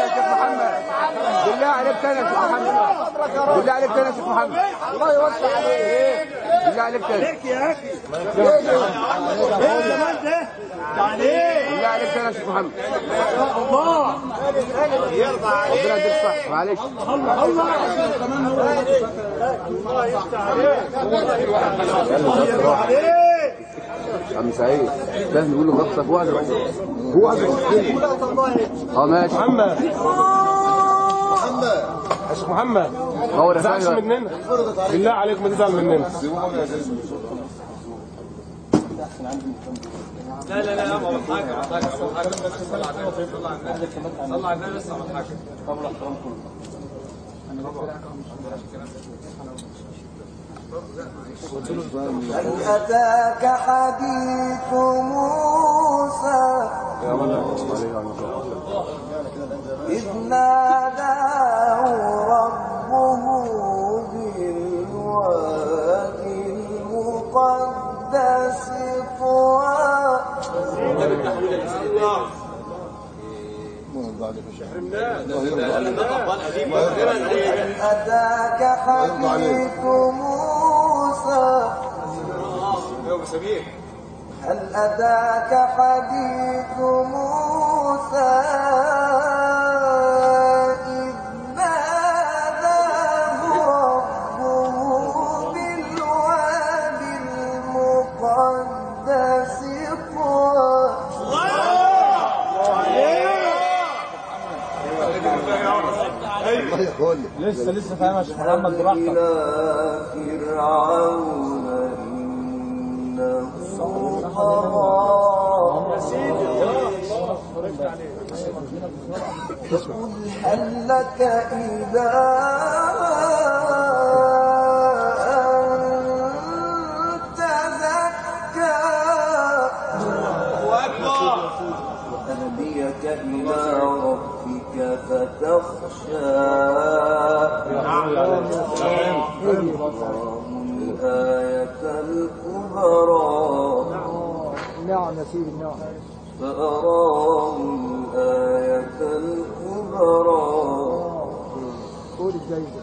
شيخ محمد بالله عليك تاني يا شيخ محمد بالله عليك تاني يا شيخ محمد الله يوسع عليك بالله عليك تاني يا اخي ايه الجمال ده تعليق بالله عليك تاني يا شيخ محمد الله ربنا يديك الصحة معلش الله الله الله عليك عم سعيد لازم يقول له غطى في وعد هو وعد اه ماشي محمد يا شيخ محمد هو ما ده تزعلش فعلا مننا بالله عليك ما تزعل مننا هل أتاك حديث موسى إذ ناداه ربه بالوادي المقدس طوى هل أتاك حديث موسى هل أتاك حديث موسى إذ ناداه ربه بالوادي المقدس طوى لسه لسه فاهم يا شيخ محمد براحتك إلى فرعون إنه طغى فقل هل لك إلى أن تزكى أهديك إلى ربك فتخشى الآية الكبرى نعم يا سيدي نعم فأراه الآية الكبرى قول الجايزة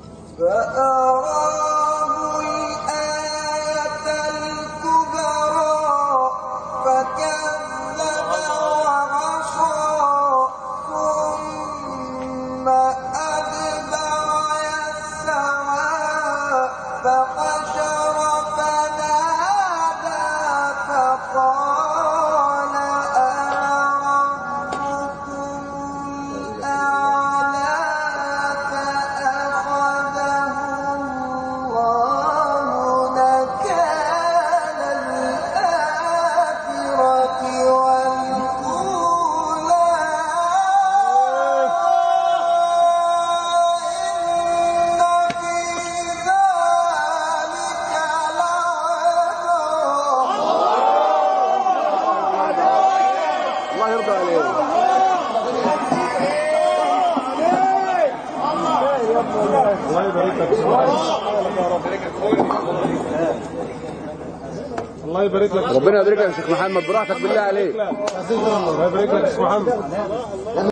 فأراه الآية الكبرى فكذب وعصى ثم أدبر يسعى فحشر فنادى فقال أنا ربكم الأعلى فأخذه الله نكال الآخرة والأولى إن في ذلك لعبرة الله يرضى عليك الله يبارك لك يا شيخ محمد. الله يبارك لك ربنا يبارك لك يا شيخ محمد براحتك بالله عليك الله يبارك لك يا شيخ محمد